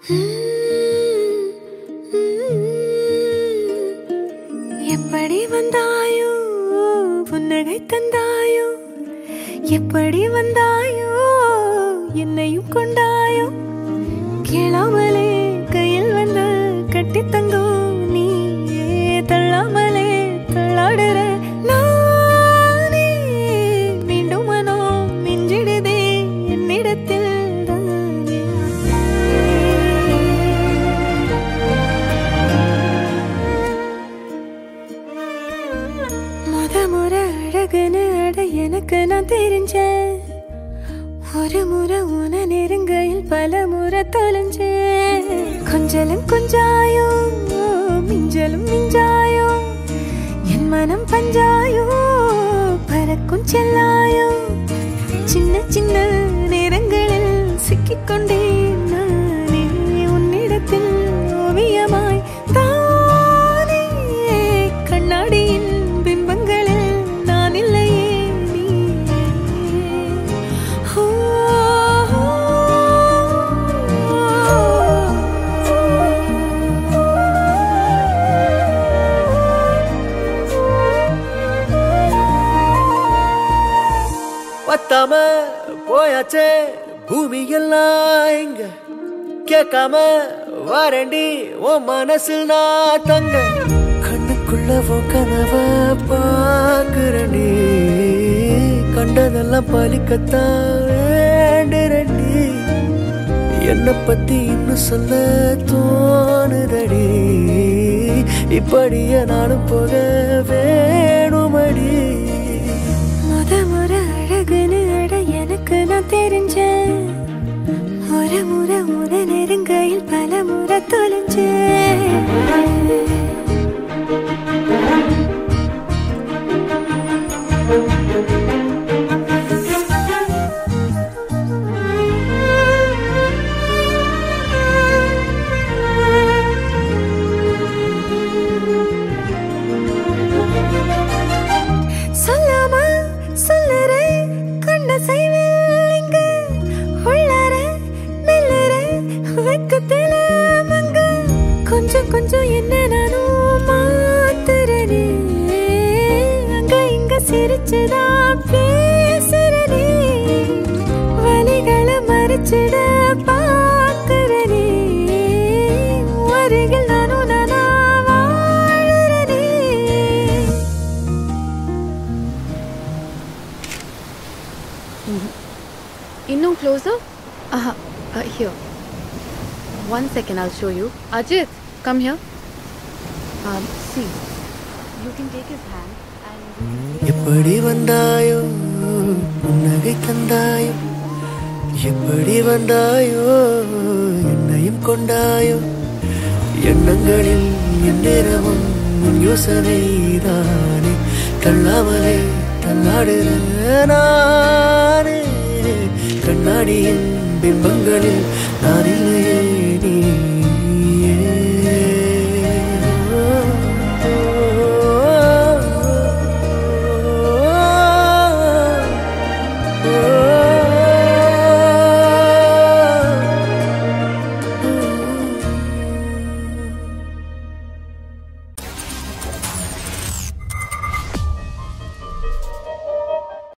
எப்படி வந்தாயோ புன்னகை தந்தாயோ எப்படி வந்தாயோ என்னையும் கொண்டாயோ கேளாமலே கையில் வந்து கட்டி தங்கோ நீ தள்ளாமலே தள்ளாடுற நானே மீண்டும் மனோ மிஞ்சிடுதே என்னிடத்தில் தானே முத முறை அழகுன்னு அட எனக்கு நான் தெரிஞ்சேன் ஒரு முறை உன நெருங்கையில் பல முறை தொலைஞ்சேன் கொஞ்சலும் கொஞ்சாயோ மிஞ்சலும் மிஞ்சாயோ என் மனம் பஞ்சாயோ பறக்கும் செல்லாயோ சின்ன சின்ன நேரங்களில் சிக்கிக்கொண்டேன் நானே உன்னிடத்தில் ஓவியமாய் தானே கண்ணாடியின் பிம்பங்களில் நான் இல்லையே நீ ஓ, பத்தாம போயாச்சே பூமி எல்லாம் இங்க கேட்காம வாரண்டி உன் மனசில் நான் தங்க கண்ணுக்குள்ள உன் கனவ பாக்குறண்டி கண்டதெல்லாம் பலிக்கத்தான் வேண்டுறண்டி என்னை பத்தி இன்னும் சொல்ல தோணுதடி இப்படியே நானும் போக வேணுமடி முத முறை அழகுன்னு அட எனக்கு நான் தெரிஞ்சேன் ஒரு முறை முத நெருங்கையில் பல முறை தொலைஞ்சேன் சொல்லாம சொல்லுறே கண்ண செய்வேன் இங்க உள்ளார மெல்லுற வெக்கத்தில மங்க கொஞ்சம் கொஞ்சம் என்ன நானும் மாத்துறனே அங்க இங்க சிரிச்சுதா பேசுறனே வலிகளை மறைச்சிட பாக்குறனே அருகில் நானும் நானா வாழுறனே இன்னும் க்ளோஸர் ஆஹா here one second I'll show you Ajith come here um, see you can take his hand and எப்படி வந்தாயோ புன்னகை தந்தாயோ எப்படி வந்தாயோ என்னையும் கொண்டாயோ எண்ணங்களில் எந்நேரமும் உன் யோசனைதானே தள்ளாமலே தள்ளாடுற நானே கண்ணாடியின் பிம்பங்களில் நான் இல்லையே